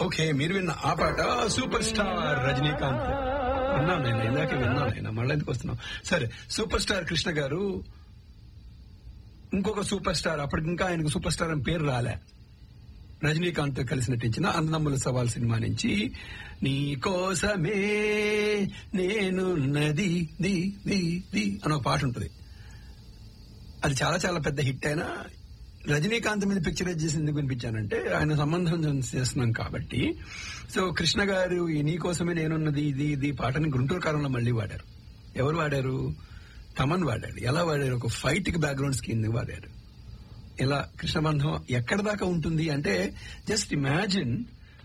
Okay మీరు విన్న ఆ పాట సూపర్ స్టార్ రజనీకాంత్ విన్నాను నేను ఇందాకే విన్నాను నేను మళ్ళీ ఎందుకు వస్తున్నాం సరే సూపర్ స్టార్ కృష్ణ గారు ఇంకొక సూపర్ స్టార్ అప్పటికి ఇంకా ఆయనకు సూపర్ స్టార్ అని పేరు రాలే రజనీకాంత్ తో కలిసి నటించిన అన్నదమ్ముల సవాల్ సినిమా నుంచి నీ కోసమే నేను నది ది ది ది అని ఒక పాట ఉంటుంది అది చాలా చాలా పెద్ద హిట్ అయినా రజనీకాంత్ మీద పిక్చరైజ్ చేసి ఎందుకు వినిపించానంటే ఆయన సంబంధం చేస్తున్నాం కాబట్టి సో కృష్ణ గారు ఈ నీ కోసమే నేనున్నది ఇది ఇది పాటని గుంటూరు కాలంలో మళ్ళీ వాడారు ఎవరు వాడారు తమన్ వాడాడు ఎలా వాడారు ఒక ఫైట్ కి బ్యాక్గ్రౌండ్స్ కింద వాడారు ఇలా కృష్ణబంధం ఎక్కడ దాకా ఉంటుంది అంటే జస్ట్ ఇమాజిన్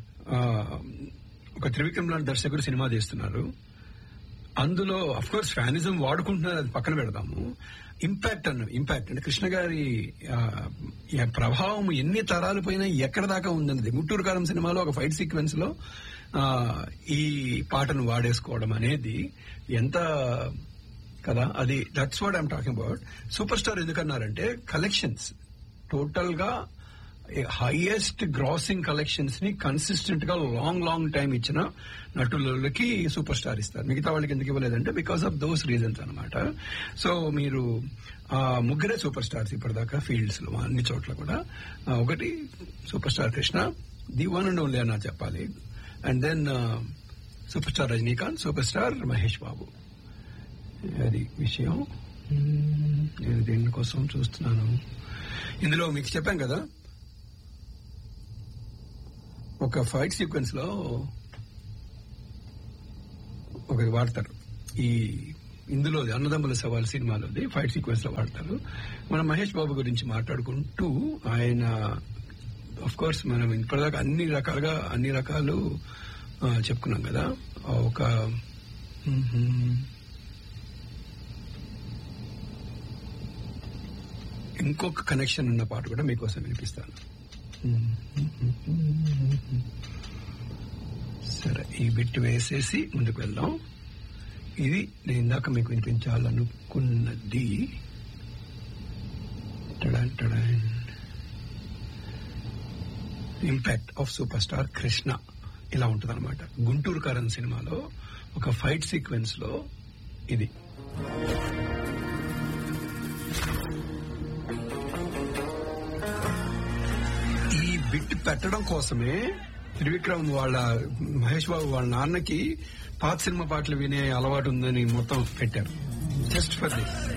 ఒక త్రివిక్రమ్ లాంటి దర్శకుడు సినిమా తీస్తున్నారు అందులో అఫ్ కోర్స్ ఫ్యానిజం వాడుకుంటున్నారు అది పక్కన పెడదాము ఇంపాక్ట్ అన్న ఇంపాక్ట్ అంటే కృష్ణ గారి ఆ, ఈ ప్రభావం ఎన్ని తరాలు పైన ఎక్కడ దాకా ఉందన్నది గుంటూరు కాలం సినిమాలో ఒక ఫైట్ సీక్వెన్స్ లో ఆ, ఈ పాటను వాడేసుకోవడం అనేది ఎంత కదా అది that's what I'm talking about super star ఎందుకన్నారంటే కలెక్షన్స్ టోటల్ గా హైయెస్ట్ గ్రాసింగ్ కలెక్షన్స్ ని కన్సిస్టెంట్ గా లాంగ్ లాంగ్ టైం ఇచ్చిన నటులకి సూపర్ స్టార్ ఇస్తారు మిగతా వాళ్ళకి ఎందుకు ఇవ్వలేదంటే బికాస్ ఆఫ్ దోస్ రీజన్స్ అనమాట సో మీరు ఆ ముగ్గురే సూపర్ స్టార్స్ ఇప్పటిదాకా ఫీల్డ్స్ లో అన్ని చోట్ల కూడా ఆ, ఒకటి super star Krishna the one and only అన్నా చెప్పాలి and then super star Rajinikanth super star Mahesh Babu అది విషయం మ్మ్, నేను దీనికోసం చూస్తున్నాను ఇందులో మీకు చెప్పాం కదా ఒక ఫైట్ సీక్వెన్స్ లో ఒకటి వాడతారు ఈ ఇందులో అన్నదమ్ముల సవాల్ సినిమాలోది ఫైట్ సీక్వెన్స్ లో వాడతారు మనం మహేష్ బాబు గురించి మాట్లాడుకుంటూ ఆయన ఆఫ్ కోర్స్ మనం ఇప్పటిదాకా అన్ని రకాలుగా అన్ని రకాలు ఆ, చెప్పుకున్నాం కదా ఒక మ్మ్. ఇంకొక కనెక్షన్ ఉన్న పాట కూడా మీకోసం వినిపిస్తాను సరే ఈ బిట్ వేసేసి ముందుకు వెళ్దాం ఇది నేను ఇందాక మీకు వినిపించాలనుకున్నది టడాన్ టడాన్. Impact of super star Krishna ఇలా ఉంటదన్నమాట గుంటూరు కారన్ సినిమాలో ఒక ఫైట్ సీక్వెన్స్ లో ఇది ఈ బిట్ పెట్టడం కోసమే త్రివిక్రమ్ వాళ్ళ మహేష్ బాబు వాళ్ళ నాన్నకి పాత సినిమా పాటలు వినే అలవాటు ఉందని మొత్తం పెట్టారు జస్ట్ ఫర్ దిస్